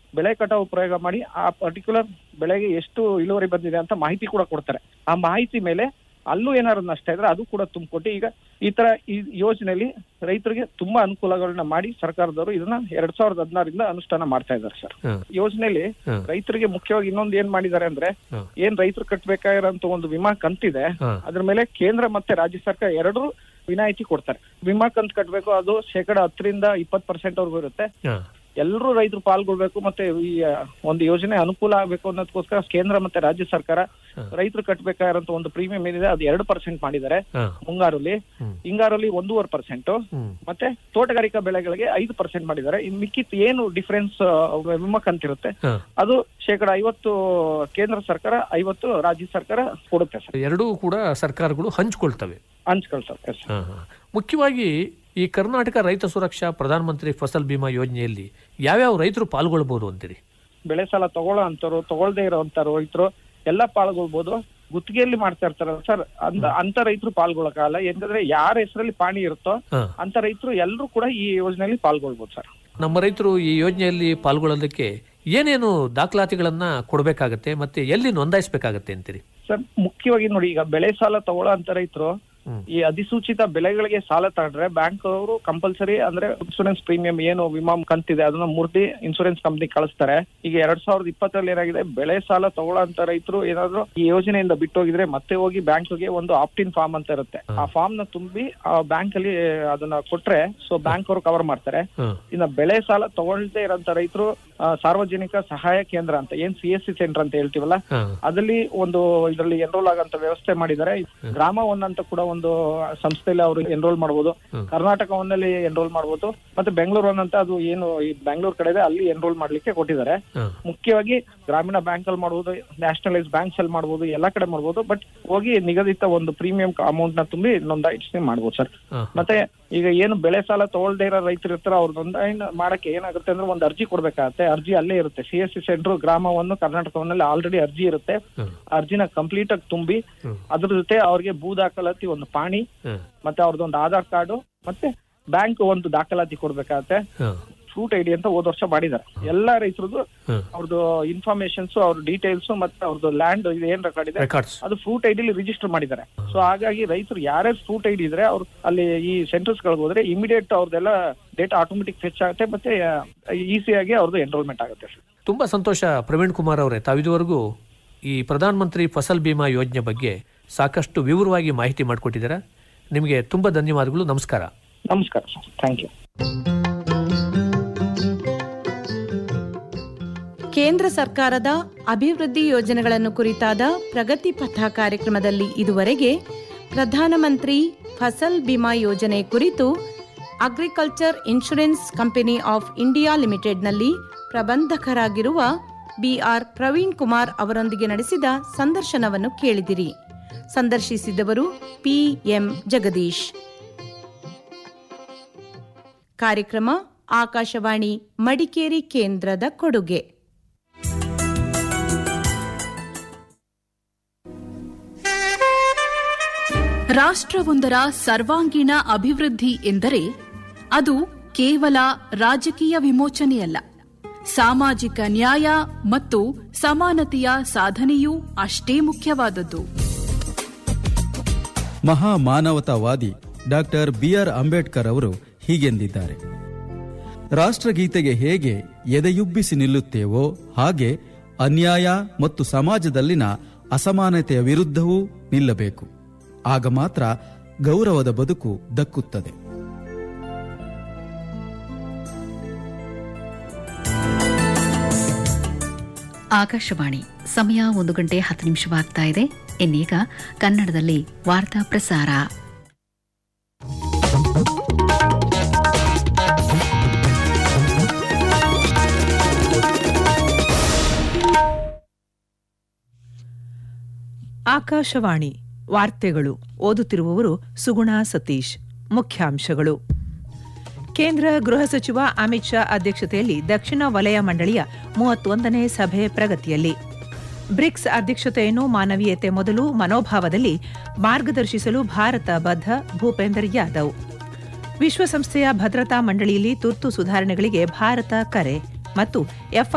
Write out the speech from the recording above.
ಬೆಳೆ ಕಟಾವು ಪ್ರಯೋಗ ಮಾಡಿ ಆ ಪರ್ಟಿಕ್ಯುಲರ್ ಬೆಳೆಗೆ ಎಷ್ಟು ಇಳುವರಿ ಬಂದಿದೆ ಅಂತ ಮಾಹಿತಿ ಕೂಡ ಕೊಡ್ತಾರೆ ಆ ಮಾಹಿತಿ ಮೇಲೆ ಅಲ್ಲೂ ಏನಾದ್ರು ನಷ್ಟ ಇದ್ರೆ ಅದು ಕೂಡ ತುಂಬಿಕೊಟ್ಟು ಈಗ ಈ ತರ ಈ ಯೋಜನೆಯಲ್ಲಿ ರೈತರಿಗೆ ತುಂಬಾ ಅನುಕೂಲಗಳನ್ನ ಮಾಡಿ ಸರ್ಕಾರದವರು ಇದನ್ನ ಎರಡ್ ಸಾವಿರದ ಹದಿನಾರಿಂದ ಅನುಷ್ಠಾನ ಮಾಡ್ತಾ ಇದ್ದಾರೆ ಸರ್ ಹ. ಯೋಜನೆಯಲ್ಲಿ ಹ. ರೈತರಿಗೆ ಮುಖ್ಯವಾಗಿ ಇನ್ನೊಂದು ಏನ್ ಮಾಡಿದ್ದಾರೆ ಅಂದ್ರೆ ಹ. ಏನ್ ರೈತರು ಕಟ್ಬೇಕಾಗಿರೋಂತ ಒಂದು ವಿಮಾ ಕಂತಿದೆ ಹ. ಅದ್ರ ಮೇಲೆ ಕೇಂದ್ರ ಮತ್ತೆ ರಾಜ್ಯ ಸರ್ಕಾರ ಎರಡೂ ವಿನಾಯಿತಿ ಕೊಡ್ತಾರೆ ವಿಮಾ ಕಂತು ಕಟ್ಟಬೇಕು ಅದು ಶೇಕಡ ಹತ್ತರಿಂದ ಇಪ್ಪತ್ತು ಪರ್ಸೆಂಟ್ ವರ್ಗೂ ಇರುತ್ತೆ ಹ. ಎಲ್ಲರೂ ರೈತರು ಪಾಲ್ಗೊಳ್ಬೇಕು ಮತ್ತೆ ಈ ಆ, ಒಂದು ಯೋಜನೆ ಅನುಕೂಲ ಆಗ್ಬೇಕು ಅನ್ನೋದಕ್ಕೋಸ್ಕರ ಕೇಂದ್ರ ಮತ್ತೆ ರಾಜ್ಯ ಸರ್ಕಾರ ಹ. ರೈತರು ಕಟ್ಟಬೇಕಾಗಿರೋಂತ ಒಂದು ಪ್ರೀಮಿಯಂ ಏನಿದೆ ಅದು ಎರಡು ಪರ್ಸೆಂಟ್ ಮಾಡಿದ್ದಾರೆ ಹ. ಮುಂಗಾರಲ್ಲಿ ಹ್ಮ್. ಹಿಂಗಾರಲ್ಲಿ ಒಂದೂವರೆ ಪರ್ಸೆಂಟ್ ಹ್ಮ್. ಮತ್ತೆ ತೋಟಗಾರಿಕಾ ಬೆಳೆಗಳಿಗೆ ಐದು ಪರ್ಸೆಂಟ್ ಮಾಡಿದ್ದಾರೆ ಇನ್ ಮಿಕ್ಕಿತ್ ಏನು ಡಿಫರೆನ್ಸ್ ವಿಮಾ ಕಂತಿರುತ್ತೆ ಹ. ಅದು ಶೇಕಡ ಐವತ್ತು ಕೇಂದ್ರ ಸರ್ಕಾರ ಐವತ್ತು ರಾಜ್ಯ ಸರ್ಕಾರ ಕೊಡುತ್ತೆ ಸರ್ ಎರಡೂ ಕೂಡ ಸರ್ಕಾರಗಳು ಹಂಚಿಕೊಳ್ತವೆ ಹಂಚ್ಕೊಳ್ತಾರೆ ಸರ್ ಹ, ಹ. ಮುಖ್ಯವಾಗಿ ಈ ಕರ್ನಾಟಕ ರೈತ ಸುರಕ್ಷಾ ಪ್ರಧಾನಮಂತ್ರಿ ಫಸಲ್ ಬಿಮಾ ಯೋಜನೆಯಲ್ಲಿ ಯಾವ್ಯಾವ ರೈತರು ಪಾಲ್ಗೊಳ್ಬಹುದು ಅಂತೀರಿ ಬೆಳೆ ಸಾಲ ತಗೊಳ್ಳೋ ಅಂತವ್ರು ತಗೊಳ್ದೇ ಇರೋಂತ ರೈತರು ಎಲ್ಲ ಪಾಲ್ಗೊಳ್ಬೋದು ಗುತ್ತಿಗೆಯಲ್ಲಿ ಮಾಡ್ತಾ ಇರ್ತಾರ ಸರ್ ಅಂತ ಅಂತ ರೈತರು ಪಾಲ್ಗೊಳ್ಳಕ್ಕಾಗಲ್ಲ ಯಾಕಂದ್ರೆ ಯಾರ ಹೆಸರಲ್ಲಿ ಪಾಣಿ ಇರುತ್ತೋ ಹ. ಅಂತ ರೈತರು ಎಲ್ಲರೂ ಕೂಡ ಈ ಯೋಜನೆಯಲ್ಲಿ ಪಾಲ್ಗೊಳ್ಬೋದು ಸರ್ ನಮ್ಮ ರೈತರು ಈ ಯೋಜನೆಯಲ್ಲಿ ಪಾಲ್ಗೊಳ್ಳೋದಕ್ಕೆ ಏನೇನು ದಾಖಲಾತಿಗಳನ್ನ ಕೊಡಬೇಕಾಗತ್ತೆ ಮತ್ತೆ ಎಲ್ಲಿ ನೋಂದಾಯಿಸಬೇಕಾಗತ್ತೆ ಅಂತೀರಿ ಸರ್ ಮುಖ್ಯವಾಗಿ ನೋಡಿ ಈಗ ಬೆಳೆ ಸಾಲ ತಗೊಳ್ಳೋ ಅಂತ ರೈತರು ಹ್ಮ್. ಈ ಅಧಿಸೂಚಿತ ಬೆಳೆಗಳಿಗೆ ಸಾಲ ತಗೊಂಡ್ರೆ ಬ್ಯಾಂಕ್ ಅವರು ಕಂಪಲ್ಸರಿ ಅಂದ್ರೆ ಇನ್ಸೂರೆನ್ಸ್ ಪ್ರೀಮಿಯಂ ಏನು ವಿಮಾ ಕಂತಿದೆ ಅದನ್ನ ಮೂರ್ತಿ ಇನ್ಸೂರೆನ್ಸ್ ಕಂಪ್ನಿ ಕಳಿಸ್ತಾರೆ ಈಗ ಎರಡ್ ಸಾವಿರದ ಇಪ್ಪತ್ತರಲ್ಲಿ ಏನಾಗಿದೆ ಬೆಳೆ ಸಾಲ ತಗೊಳ್ಳೋ ಅಂತ ರೈತರು ಏನಾದ್ರು ಈ ಯೋಜನೆಯಿಂದ ಬಿಟ್ಟೋಗಿದ್ರೆ ಮತ್ತೆ ಹೋಗಿ ಬ್ಯಾಂಕ್ಗೆ ಒಂದು ಆಪ್ಟಿನ್ ಫಾರ್ಮ್ ಅಂತ ಇರುತ್ತೆ ಆ ಫಾರ್ಮ್ ನ ತುಂಬಿ ಆ ಬ್ಯಾಂಕ್ ಅಲ್ಲಿ ಅದನ್ನ ಕೊಟ್ರೆ ಸೊ ಬ್ಯಾಂಕ್ ಅವರು ಕವರ್ ಮಾಡ್ತಾರೆ ಹ. ಇನ್ನ ಬೆಳೆ ಸಾಲ ತಗೊಳ್ದೇ ಇರೋಂತ ರೈತರು ಆ, ಸಾರ್ವಜನಿಕ ಸಹಾಯ ಕೇಂದ್ರ ಅಂತ ಏನ್ ಸಿ ಎಸ್ ಸಿ ಸೆಂಟರ್ ಅಂತ ಹೇಳ್ತೀವಲ್ಲ ಹ. ಅದಲ್ಲಿ ಒಂದು ಇದರಲ್ಲಿ ಎನ್ರೋಲ್ ಆಗಂತ ವ್ಯವಸ್ಥೆ ಮಾಡಿದ್ದಾರೆ ಗ್ರಾಮ ಒನ್ ಅಂತ ಕೂಡ ಒಂದು ಸಂಸ್ಥೆಯಲ್ಲಿ ಅವರು ಎನ್ರೋಲ್ ಮಾಡಬಹುದು ಹ್ಮ್. ಕರ್ನಾಟಕ ಒನ್ನಲ್ಲಿ ಎನ್ರೋಲ್ ಮಾಡಬಹುದು ಮತ್ತೆ ಬೆಂಗಳೂರು ಒನ್ ಅಂತ ಅದು ಏನು ಈ ಬೆಂಗಳೂರು ಕಡೆ ಇದೆ ಅಲ್ಲಿ ಎನ್ರೋಲ್ ಮಾಡ್ಲಿಕ್ಕೆ ಕೊಟ್ಟಿದ್ದಾರೆ ಹ. ಮುಖ್ಯವಾಗಿ ಗ್ರಾಮೀಣ ಬ್ಯಾಂಕ್ ಅಲ್ಲಿ ಮಾಡಬಹುದು ನ್ಯಾಷನಲೈಸ್ ಬ್ಯಾಂಕ್ಸ್ ಅಲ್ಲಿ ಮಾಡಬಹುದು ಎಲ್ಲಾ ಕಡೆ ಮಾಡಬಹುದು ಬಟ್ ಹೋಗಿ ನಿಗದಿತ ಒಂದು ಪ್ರೀಮಿಯಂ ಅಮೌಂಟ್ ನ ತುಂಬಿ ನೋಂದಾಯಿಸಿ ಮಾಡಬಹುದು ಸರ್ ಹ. ಮತ್ತೆ ಈಗ ಏನು ಬೆಳೆ ಸಾಲ ತಗೊಳ್ದೇ ಇರೋ ರೈತರು ಇರ್ತಾರ ಅವ್ರ ನೋಂದಾಯಣಿ ಮಾಡಕ್ಕೆ ಏನಾಗುತ್ತೆ ಅಂದ್ರೆ ಒಂದು ಅರ್ಜಿ ಕೊಡ್ಬೇಕಾಗತ್ತೆ ಅರ್ಜಿ ಅಲ್ಲೇ ಇರುತ್ತೆ ಸಿ ಎಸ್ ಸಿ ಸೆಂಟರ್ ಗ್ರಾಮವನ್ನು ಕರ್ನಾಟಕವನ್ನಲ್ಲಿ ಆಲ್ರೆಡಿ ಅರ್ಜಿ ಇರುತ್ತೆ ಹ. ಆ ಅರ್ಜಿನ ಕಂಪ್ಲೀಟ್ ಆಗಿ ತುಂಬಿ ಹ್ಮ್. ಅದ್ರ ಜೊತೆ ಅವ್ರಿಗೆ ಭೂ ದಾಖಲಾತಿ ಒಂದು ಪಾಣಿ ಹ. ಮತ್ತೆ ಅವ್ರದ್ದು ಒಂದು ಆಧಾರ್ ಕಾರ್ಡು ಮತ್ತೆ ಬ್ಯಾಂಕ್ ಒಂದು ದಾಖಲಾತಿ ಕೊಡ್ಬೇಕಾಗತ್ತೆ ಹ. ಫ್ರೂಟ್ ಐಡಿ ಅಂತ ಹೋದ ವರ್ಷ ಮಾಡಿದ್ದಾರೆ ಎಲ್ಲಾ ರೈತರದ್ದು ಹ. ಅವ್ರದ್ದು ಇನ್ಫಾರ್ಮೇಶನ್ಸ್ ಅವ್ರ ಡೀಟೇಲ್ಸ್ ಮತ್ತೆ ಅವ್ರದ್ದು ಲ್ಯಾಂಡ್ ಇದು ಏನ್ ರೆಕಾರ್ಡ್ ಇದೆ ರೆಕಾರ್ಡ್ಸ್ ಅದು ಫ್ರೂಟ್ ಐಡಿಲಿ ರಿಜಿಸ್ಟರ್ ಮಾಡಿದ್ದಾರೆ ಸೊ ಹಾಗಾಗಿ ರೈತರು ಯಾರ್ಯಾರು ಫ್ರೂಟ್ ಐಡಿ ಇದ್ರೆ ಅವ್ರು ಅಲ್ಲಿ ಈ ಸೆಂಟರ್ಸ್ ಗಳಿಗೆ ಹೋದ್ರೆ ಇಮಿಡಿಯೇಟ್ ಅವ್ರದ್ದೆಲ್ಲ ಡೇಟಾ ಆಟೋಮೆಟಿಕ್ ಫೆಚ್ ಆಗುತ್ತೆ ಮತ್ತೆ ಈಸಿಯಾಗಿ ಅವ್ರದ್ದು ಎನ್ರೋಲ್ಮೆಂಟ್ ಆಗುತ್ತೆ ಸರ್ ತುಂಬಾ ಸಂತೋಷ ಪ್ರವೀಣ್ ಕುಮಾರ್ ಅವರೇ ತಾವಿದುವರೆಗೂ ಈ ಪ್ರಧಾನ ಮಂತ್ರಿ ಫಸಲ್ ಬಿಮಾ ಯೋಜನೆ ಬಗ್ಗೆ ಸಾಕಷ್ಟು ವಿವರವಾಗಿ ಮಾಹಿತಿ ಮಾಡಿಕೊಟ್ಟಿದ್ದೀರಾ ನಿಮಗೆ ತುಂಬಾ ಧನ್ಯವಾದಗಳು ನಮಸ್ಕಾರ ನಮಸ್ಕಾರ ಸರ್ ಥ್ಯಾಂಕ್ ಯು ಕೇಂದ್ರ ಸರ್ಕಾರದ ಅಭಿವೃದ್ಧಿ ಯೋಜನೆಗಳನ್ನು ಕುರಿತಾದ ಪ್ರಗತಿ ಪಥ ಕಾರ್ಯಕ್ರಮದಲ್ಲಿ ಇದುವರೆಗೆ ಪ್ರಧಾನಮಂತ್ರಿ ಫಸಲ್ ಬಿಮಾ ಯೋಜನೆ ಕುರಿತು agriculture insurance company of India ಲಿಮಿಟೆಡ್ನಲ್ಲಿ ಪ್ರಬಂಧಕರಾಗಿರುವ ಬಿಆರ್ ಪ್ರವೀಣ್ ಕುಮಾರ್ ಅವರೊಂದಿಗೆ ನಡೆಸಿದ ಸಂದರ್ಶನವನ್ನು ಕೇಳಿದಿರಿ ಸಂದರ್ಶಿಸಿದವರು ಪಿಎಂ ಜಗದೀಶ್ ಕಾರ್ಯಕ್ರಮ ಆಕಾಶವಾಣಿ ಮಡಿಕೇರಿ ಕೇಂದ್ರದ ಕೊಡುಗೆ ರಾಷ್ಟ್ರವೊಂದರ ಸರ್ವಾಂಗೀಣ ಅಭಿವೃದ್ಧಿ ಎಂದರೆ ಅದು ಕೇವಲ ರಾಜಕೀಯ ವಿಮೋಚನೆಯಲ್ಲ ಸಾಮಾಜಿಕ ನ್ಯಾಯ ಮತ್ತು ಸಮಾನತೆಯ ಸಾಧನೆಯೂ ಅಷ್ಟೇ ಮುಖ್ಯವಾದದ್ದು ಮಹಾ ಮಾನವತಾವಾದಿ ಡಾಕ್ಟರ್ ಬಿಆರ್ ಅಂಬೇಡ್ಕರ್ ಅವರು ಹೀಗೆಂದಿದ್ದಾರೆ ರಾಷ್ಟ್ರಗೀತೆಗೆ ಹೇಗೆ ಎದೆಯುಬ್ಬಿಸಿ ನಿಲ್ಲುತ್ತೇವೋ ಹಾಗೆ ಅನ್ಯಾಯ ಮತ್ತು ಸಮಾಜದಲ್ಲಿನ ಅಸಮಾನತೆಯ ವಿರುದ್ಧವೂ ನಿಲ್ಲಬೇಕು ಆಗ ಮಾತ್ರ ಗೌರವದ ಬದುಕು ದಕ್ಕುತ್ತದೆ ಆಕಾಶವಾಣಿ ಸಮಯ ಒಂದು ಗಂಟೆ ಹತ್ತು ನಿಮಿಷವಾಗ್ತಾ ಇದೆ ಇನ್ನೀಗ ಕನ್ನಡದಲ್ಲಿ ವಾರ್ತಾ ಪ್ರಸಾರ ಆಕಾಶವಾಣಿ ವಾರ್ತೆಗಳು ಓದುತ್ತಿರುವವರು ಸುಗುಣ ಸತೀಶ್ ಮುಖ್ಯಾಂಶಗಳು ಕೇಂದ್ರ ಗೃಹ ಸಚಿವ ಅಮಿತ್ ಶಾ ಅಧ್ಯಕ್ಷತೆಯಲ್ಲಿ ದಕ್ಷಿಣ ವಲಯ ಮಂಡಳಿಯ ಮೂವತ್ತೊಂದನೇ ಸಭೆ ಪ್ರಗತಿಯಲ್ಲಿ ಬ್ರಿಕ್ಸ್ ಅಧ್ಯಕ್ಷತೆಯನ್ನು ಮಾನವೀಯತೆ ಮೊದಲು ಮನೋಭಾವದಲ್ಲಿ ಮಾರ್ಗದರ್ಶಿಸಲು ಭಾರತ ಬದ್ಧ ಭೂಪೇಂದರ್ ಯಾದವ್ ವಿಶ್ವಸಂಸ್ಥೆಯ ಭದ್ರತಾ ಮಂಡಳಿಯಲ್ಲಿ ತುರ್ತು ಸುಧಾರಣೆಗಳಿಗೆ ಭಾರತ ಕರೆ ಮತ್ತು ಎಫ್